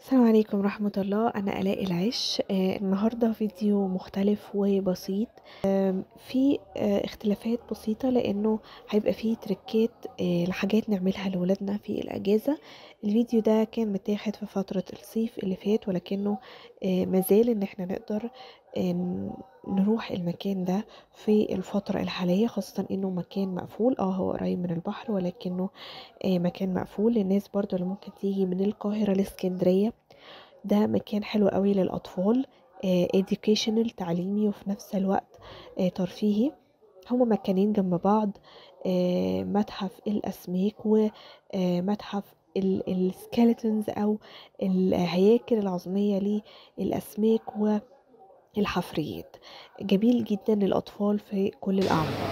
السلام عليكم ورحمة الله أنا آلاء العش آه، النهاردة فيديو مختلف وبسيط آم، في آه، اختلافات بسيطة لأنه هيبقى فيه تريكات آه، لحاجات نعملها لولادنا في الأجازة الفيديو ده كان متاخد في فترة الصيف اللي فات ولكنه آه، مازال إن احنا نقدر آه، نروح المكان ده في الفترة الحالية خاصة إنه مكان مقفول اه هو قريب من البحر ولكنه آه، مكان مقفول للناس برضو اللي ممكن تيجي من القاهرة لاسكندرية ده مكان حلو قوي للأطفال آه، educational تعليمي وفي نفس الوقت آه، ترفيهي هما مكانين جنب بعض آه، متحف الأسماك ومتحف السكيلتونز أو الهياكل العظمية للأسماك والحفريات جميل جدا للأطفال في كل الأعمار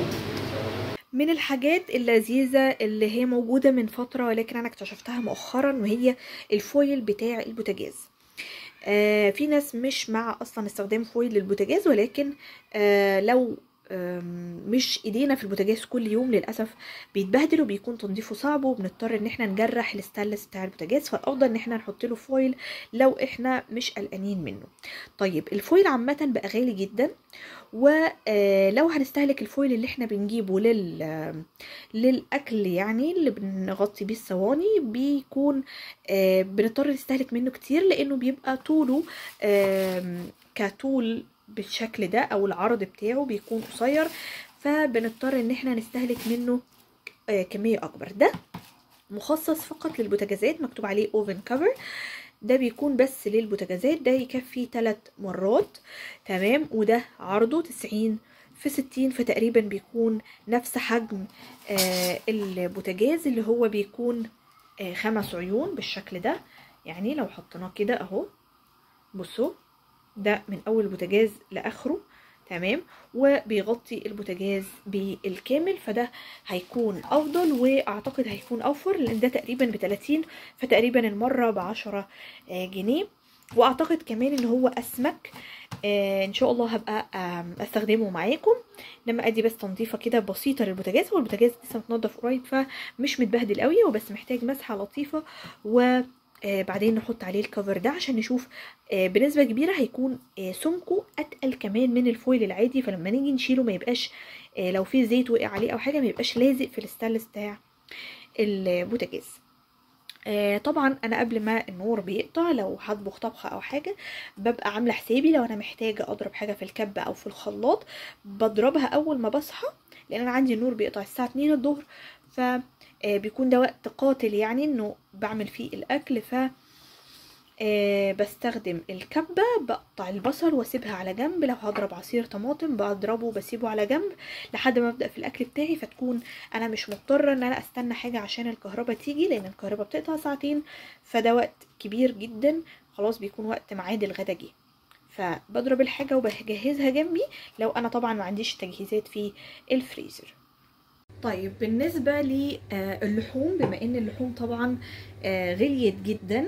من الحاجات اللذيذة اللي هي موجودة من فترة ولكن أنا اكتشفتها مؤخرا وهي الفويل بتاع البوتاجاز آه في ناس مش مع أصلا استخدام فويل للبوتاجاز ولكن آه لو آم، مش ايدينا في البوتاجاز كل يوم للاسف بيتبهدل وبيكون تنظيفه صعب وبنضطر ان احنا نجرح الستانلس بتاع البوتاجاز فالافضل ان احنا نحط له فويل لو احنا مش قلقانين منه طيب الفويل عامه بقى غالي جدا ولو هنستهلك الفويل اللي احنا بنجيبه لل للاكل يعني اللي بنغطي بيه الصواني بيكون آه، بنضطر نستهلك منه كتير لانه بيبقى طوله آم، كطول بالشكل ده او العرض بتاعه بيكون قصير فبنضطر ان احنا نستهلك منه آه، كمية اكبر ده مخصص فقط للبوتاجازات مكتوب عليه اوفن كفر ده بيكون بس للبوتاجازات ده يكفي ثلاث مرات تمام وده عرضه 90 في 60 فتقريبا بيكون نفس حجم آه البوتاجاز اللي هو بيكون آه خمس عيون بالشكل ده يعني لو حطيناه كده اهو بصوا ده من اول البوتاجاز لاخره تمام وبيغطي البوتاجاز بالكامل فده هيكون افضل واعتقد هيكون اوفر لان ده تقريبا ب 30 فتقريبا المره ب 10 جنيه واعتقد كمان ان هو اسمك آه ان شاء الله هبقى آم، استخدمه معاكم لما ادي بس تنظيفه كده بسيطه للبوتاجاز هو البوتاجاز لسه متنضف قريب فمش متبهدل قوي هو بس محتاج مسحه لطيفه و آه بعدين نحط عليه الكفر ده عشان نشوف آه بنسبه كبيره هيكون آه سمكه اتقل كمان من الفويل العادي فلما نيجي نشيله ما يبقاش آه لو في زيت وقع عليه او حاجه ما يبقاش لازق في الستانلس بتاع البوتاجاز آه طبعا انا قبل ما النور بيقطع لو هطبخ طبخه او حاجه ببقى عامله حسابي لو انا محتاجه اضرب حاجه في الكبه او في الخلاط بضربها اول ما بصحى لان انا عندي النور بيقطع الساعه 2 الظهر ف آه، بيكون ده وقت قاتل يعني انه بعمل فيه الاكل ف آه، بستخدم الكبة بقطع البصل واسيبها على جنب لو هضرب عصير طماطم بضربه وبسيبه على جنب لحد ما ابدا في الاكل بتاعي فتكون انا مش مضطره ان انا استنى حاجه عشان الكهرباء تيجي لان الكهرباء بتقطع ساعتين فده وقت كبير جدا خلاص بيكون وقت ميعاد الغدا جه فبضرب الحاجه وبجهزها جنبي لو انا طبعا ما عنديش تجهيزات في الفريزر طيب بالنسبة للحوم بما ان اللحوم طبعا آه، غليت جدا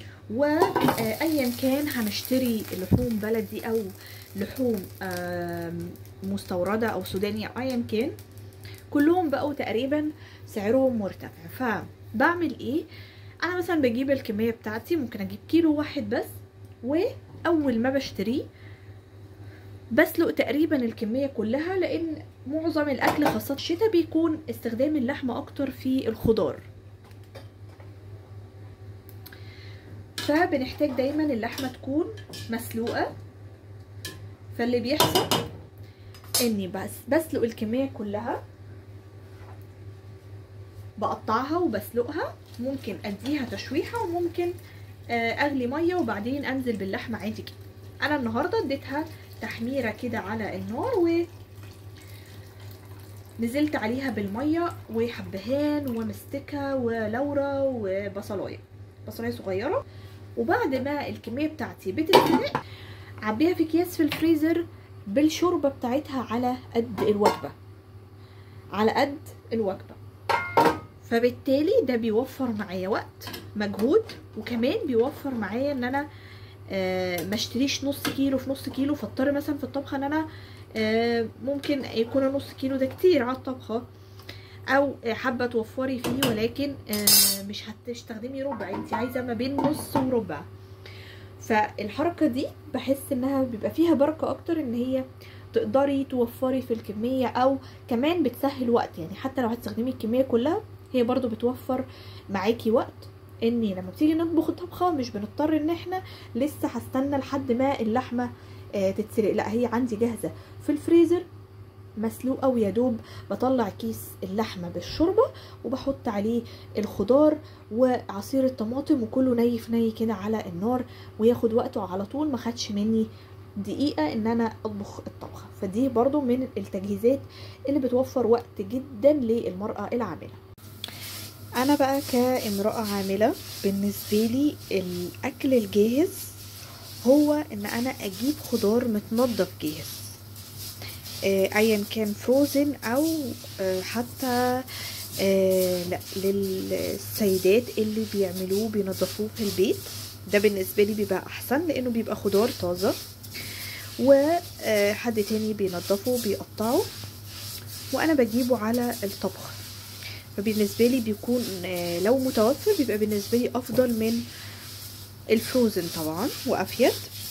وايا كان هنشتري لحوم بلدي او لحوم آم، مستوردة او سوداني او ايا كان كلهم بقوا تقريبا سعرهم مرتفع فبعمل ايه انا مثلا بجيب الكمية بتاعتي ممكن اجيب كيلو واحد بس واول ما بشتريه بسلق تقريبا الكمية كلها لان معظم الاكل خاصة الشتاء بيكون استخدام اللحمة اكتر في الخضار فبنحتاج دايما اللحمة تكون مسلوقة فاللي بيحصل اني بس بسلق الكمية كلها بقطعها وبسلقها ممكن اديها تشويحة وممكن آه، اغلي مية وبعدين انزل باللحمة عادي كده انا النهاردة اديتها تحميرة كده على النار و نزلت عليها بالمية وحبهان ومستكة ولورا وبصلاية بصلاية صغيرة وبعد ما الكمية بتاعتي بتتسلق عبيها في اكياس في الفريزر بالشوربة بتاعتها على قد الوجبة على قد الوجبة فبالتالي ده بيوفر معايا وقت مجهود وكمان بيوفر معايا ان انا آه ما اشتريش نص كيلو في نص كيلو فاضطر مثلا في الطبخه ان انا آه ممكن يكون النص كيلو ده كتير على الطبخه او حابه توفري فيه ولكن مش هتستخدمي ربع انت عايزه ما بين نص وربع فالحركه دي بحس انها بيبقى فيها بركه اكتر ان هي تقدري توفري في الكميه او كمان بتسهل وقت يعني حتى لو هتستخدمي الكميه كلها هي برضو بتوفر معاكي وقت اني لما بتيجي نطبخ الطبخه مش بنضطر ان احنا لسه هستنى لحد ما اللحمه آه تتسلق لا هي عندي جاهزه في الفريزر مسلوقه ويا دوب بطلع كيس اللحمه بالشوربه وبحط عليه الخضار وعصير الطماطم وكله ني في ني كده على النار وياخد وقته على طول ما خدش مني دقيقه ان انا اطبخ الطبخه فدي برضو من التجهيزات اللي بتوفر وقت جدا للمراه العامله انا بقى كامراه عامله بالنسبه لي الاكل الجاهز هو ان انا اجيب خضار متنضف جاهز ايا كان فروزن او حتى لا للسيدات اللي بيعملوه بينضفوه في البيت ده بالنسبه لي بيبقى احسن لانه بيبقى خضار طازه وحد تاني بينضفه بيقطعه وانا بجيبه على الطبخ فبالنسبه لي بيكون لو متوفر بيبقى بالنسبه لي افضل من الفروزن طبعا وافيد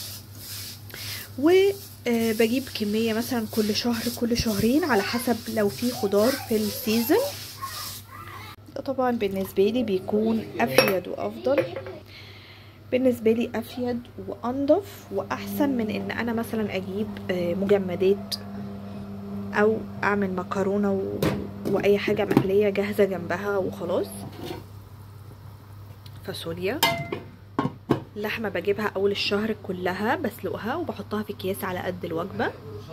و أه بجيب كمية مثلا كل شهر كل شهرين على حسب لو في خضار في السيزن طبعا بالنسبة لي بيكون أفيد وأفضل بالنسبة لي أفيد وأنضف وأحسن من إن أنا مثلا أجيب أه مجمدات أو أعمل مكرونة و... وأي حاجة مقلية جاهزة جنبها وخلاص فاصوليا اللحمه بجيبها اول الشهر كلها بسلقها وبحطها في اكياس على قد الوجبه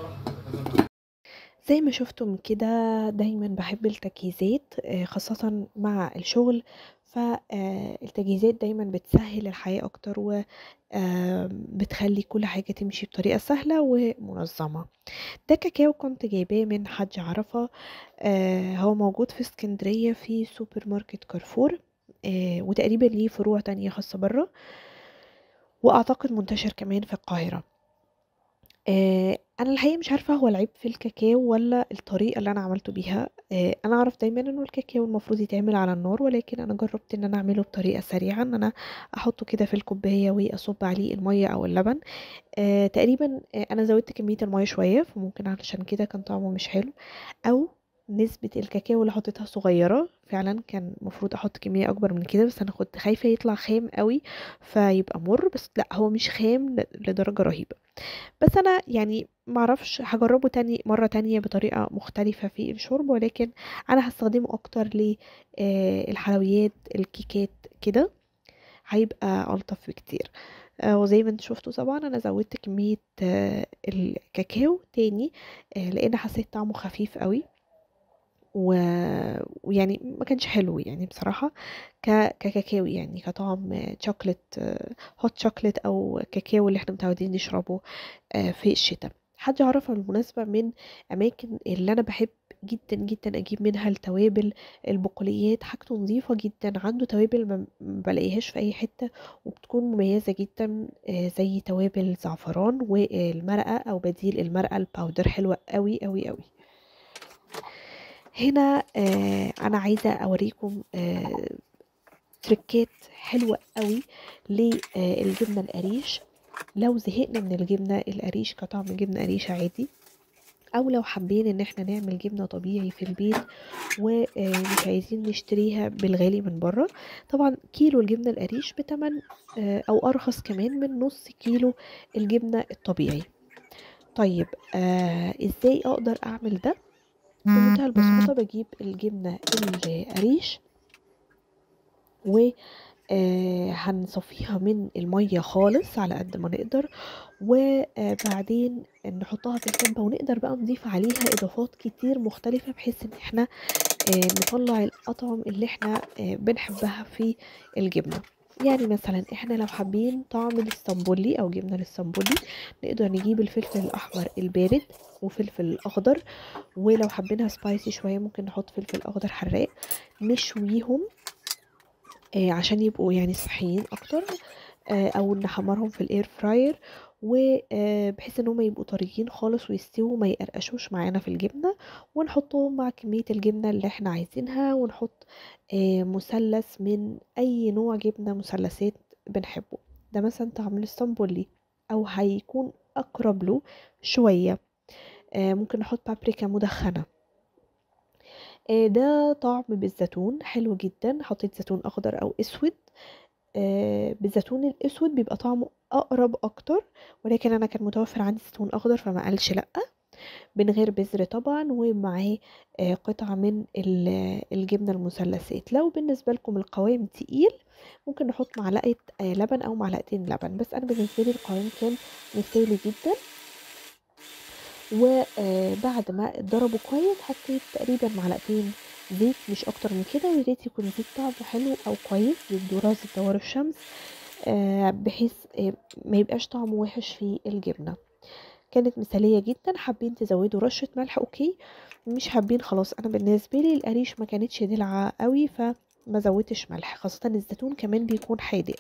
زي ما شفتم كده دايما بحب التجهيزات خاصة مع الشغل فالتجهيزات دايما بتسهل الحياة اكتر و بتخلي كل حاجة تمشي بطريقة سهلة ومنظمة ده كاكاو كنت جايباه من حج عرفة هو موجود في اسكندرية في سوبر ماركت كارفور وتقريبا ليه فروع تانية خاصة بره واعتقد منتشر كمان في القاهره آه انا الحقيقه مش عارفه هو العيب في الكاكاو ولا الطريقه اللي انا عملته بيها آه انا اعرف دايما انه الكاكاو المفروض يتعمل على النار ولكن انا جربت ان انا اعمله بطريقه سريعه ان انا احطه كده في الكوبايه واصب عليه الميه او اللبن آه تقريبا آه انا زودت كميه الميه شويه فممكن علشان كده كان طعمه مش حلو او نسبة الكاكاو اللي حطيتها صغيرة فعلا كان المفروض احط كمية اكبر من كده بس انا كنت خايفة يطلع خام قوي فيبقى مر بس لا هو مش خام لدرجة رهيبة بس انا يعني معرفش هجربه تاني مرة تانية بطريقة مختلفة في الشرب ولكن انا هستخدمه اكتر للحلويات الكيكات كده هيبقى الطف بكتير وزي ما انتوا شفتوا طبعا انا زودت كمية الكاكاو تاني لان حسيت طعمه خفيف قوي و... ويعني ما كانش حلو يعني بصراحة ك... ككاكاو يعني كطعم شوكليت هوت شوكليت او كاكاو اللي احنا متعودين نشربه في الشتاء حد يعرف بالمناسبة من أماكن اللي أنا بحب جدا جدا أجيب منها التوابل البقوليات حاجته نظيفة جدا عنده توابل ما بلاقيهاش في أي حتة وبتكون مميزة جدا زي توابل زعفران والمرقة أو بديل المرقة الباودر حلوة قوي قوي قوي هنا آه انا عايزه اوريكم آه تركات حلوه قوي للجبنه القريش لو زهقنا من الجبنه القريش كطعم جبنه قريش عادي او لو حابين ان احنا نعمل جبنه طبيعي في البيت ومش عايزين نشتريها بالغالي من بره طبعا كيلو الجبنه القريش بتمن آه او ارخص كمان من نص كيلو الجبنه الطبيعي طيب آه ازاي اقدر اعمل ده بمنتهى البساطة بجيب الجبنة القريش و آه هنصفيها من المية خالص على قد ما نقدر وبعدين نحطها في الكبة ونقدر بقى نضيف عليها اضافات كتير مختلفة بحيث ان احنا آه نطلع الاطعم اللي احنا آه بنحبها في الجبنة يعني مثلا احنا لو حابين طعم الاسطنبولي او جبنه الاسطنبولي نقدر نجيب الفلفل الاحمر البارد وفلفل الاخضر ولو حابينها سبايسي شويه ممكن نحط فلفل اخضر حراق نشويهم آه عشان يبقوا يعني صحيين اكتر آه او نحمرهم في الاير فراير وبحيث ان هم يبقوا طريين خالص ويستووا ما يقرقشوش معانا في الجبنه ونحطهم مع كميه الجبنه اللي احنا عايزينها ونحط آه، مثلث من اي نوع جبنه مثلثات بنحبه ده مثلا طعم الاسطنبولي او هيكون اقرب له شويه آه، ممكن نحط بابريكا مدخنه آه، ده طعم بالزيتون حلو جدا حطيت زيتون اخضر او اسود آه، بالزيتون الاسود بيبقى طعمه اقرب اكتر ولكن انا كان متوفر عندي زيتون اخضر فما قالش لا من غير بذر طبعا ومعاه آه، قطعة من ال- الجبنة المثلثات لو بالنسبة لكم القوام تقيل ممكن نحط معلقة آه، لبن أو معلقتين لبن بس أنا بالنسبة لي القوام كان مثالي جدا وبعد ما اتضربوا كويس حطيت تقريبا معلقتين زيت مش اكتر من كده ويا ريت يكون زيت طعمه حلو او كويس زيت ذرة زيت دوار الشمس آه، بحيث آه، ما يبقاش طعمه وحش في الجبنة كانت مثالية جدا حابين تزودوا رشة ملح اوكي مش حابين خلاص انا بالنسبة لي القريش ما كانتش دلعة قوي فما زودتش ملح خاصة الزيتون كمان بيكون حادق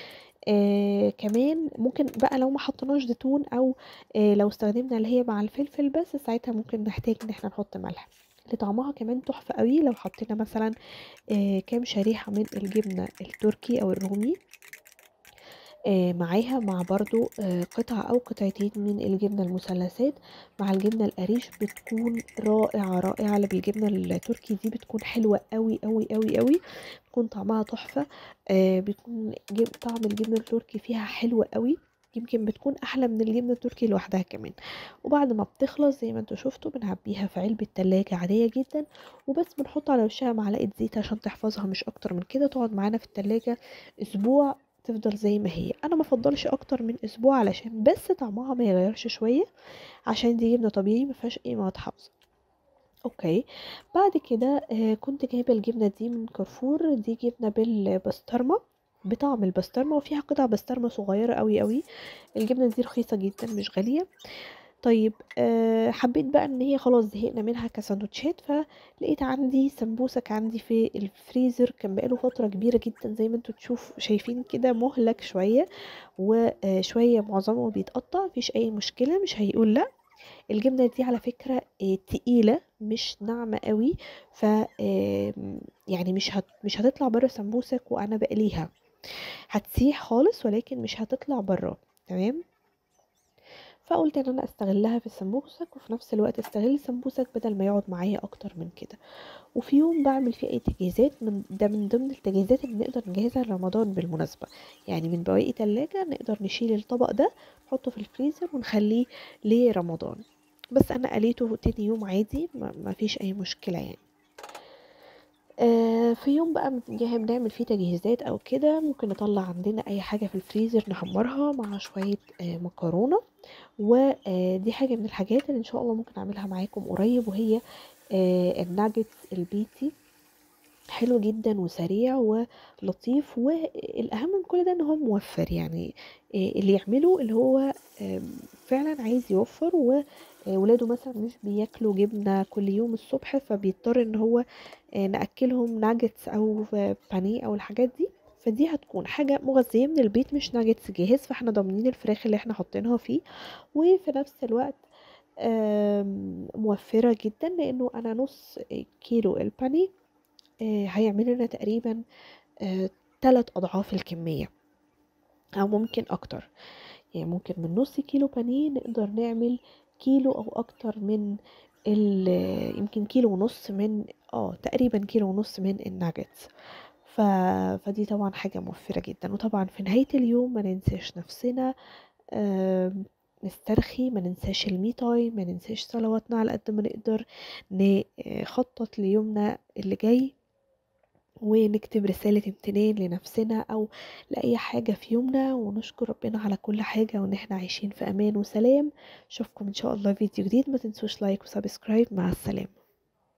آه كمان ممكن بقى لو ما حطيناش زيتون او آه لو استخدمنا اللي هي مع الفلفل بس ساعتها ممكن نحتاج ان احنا نحط ملح لطعمها كمان تحفة قوي لو حطينا مثلا آه كام شريحة من الجبنة التركي او الرومي آه معاها مع برضو آه قطعة او قطعتين من الجبنة المثلثات مع الجبنة القريش بتكون رائعة رائعة اللي بالجبنة التركي دي بتكون حلوة قوي قوي قوي قوي بيكون طعمها تحفة آه بيكون جب... طعم الجبنة التركي فيها حلو قوي يمكن بتكون احلى من الجبنه التركي لوحدها كمان وبعد ما بتخلص زي ما انتوا شفتوا بنعبيها في علبه تلاجة عاديه جدا وبس بنحط على وشها معلقه زيت عشان تحفظها مش اكتر من كده تقعد معانا في التلاجة اسبوع تفضل زي ما هي انا ما افضلش اكتر من اسبوع علشان بس طعمها ما يغيرش شويه عشان دي جبنه طبيعي ما فيهاش اي مواد حافظه اوكي بعد كده آه كنت جايبه الجبنه دي من كارفور دي جبنه بالبسطرمه بطعم البسطرمه وفيها قطع بسطرمه صغيره قوي قوي الجبنه دي رخيصه جدا مش غاليه طيب أه حبيت بقى ان هي خلاص زهقنا منها كسندوتشات فلقيت عندي سمبوسك عندي في الفريزر كان بقاله فتره كبيره جدا زي ما انتوا تشوف شايفين كده مهلك شويه وشويه معظمه بيتقطع مفيش اي مشكله مش هيقول لا الجبنه دي على فكره آه، تقيله مش ناعمه قوي ف آه، يعني مش هت مش هتطلع بره سمبوسك وانا بقليها هتسيح خالص ولكن مش هتطلع بره تمام فقلت ان انا استغلها في السمبوسك وفي نفس الوقت استغل السمبوسك بدل ما يقعد معايا اكتر من كده وفي يوم بعمل فيه اي تجهيزات من ده من ضمن التجهيزات اللي نقدر نجهزها لرمضان بالمناسبة يعني من بواقي تلاجة نقدر نشيل الطبق ده نحطه في الفريزر ونخليه لرمضان بس انا قليته تاني يوم عادي ما ما فيش اي مشكلة يعني آه في يوم بقى بنجه- بنعمل فيه تجهيزات او كده ممكن نطلع عندنا اي حاجة في الفريزر نحمرها مع شوية آه مكرونة ودي حاجة من الحاجات اللي ان شاء الله ممكن اعملها معاكم قريب وهي آه الناجتس البيتي حلو جدا وسريع ولطيف والاهم من كل ده ان هو موفر يعني آه، اللي يعمله اللي هو آم، فعلا عايز يوفر وولاده مثلا مش بياكلوا جبنه كل يوم الصبح فبيضطر ان هو آه، ناكلهم ناجتس او بانيه او الحاجات دي فدي هتكون حاجة مغذية من البيت مش ناجتس جاهز فاحنا ضامنين الفراخ اللي احنا حاطينها فيه وفي نفس الوقت آم، موفرة جدا لانه انا نص كيلو البانيه آه، هيعمل لنا تقريبا آه، تلات أضعاف الكمية أو ممكن أكتر يعني ممكن من نص كيلو بانيه نقدر نعمل كيلو أو أكتر من ال يمكن كيلو ونص من اه تقريبا كيلو ونص من الناجتس ف... فدي طبعا حاجة موفرة جدا وطبعا في نهاية اليوم ما ننساش نفسنا آم، نسترخي ما ننساش المي تايم ما ننساش صلواتنا على قد ما نقدر نخطط ليومنا اللي جاي ونكتب رسالة امتنان لنفسنا أو لأي حاجة في يومنا ونشكر ربنا على كل حاجة وإن احنا عايشين في أمان وسلام أشوفكم إن شاء الله فيديو جديد ما تنسوش لايك وسبسكرايب مع السلامة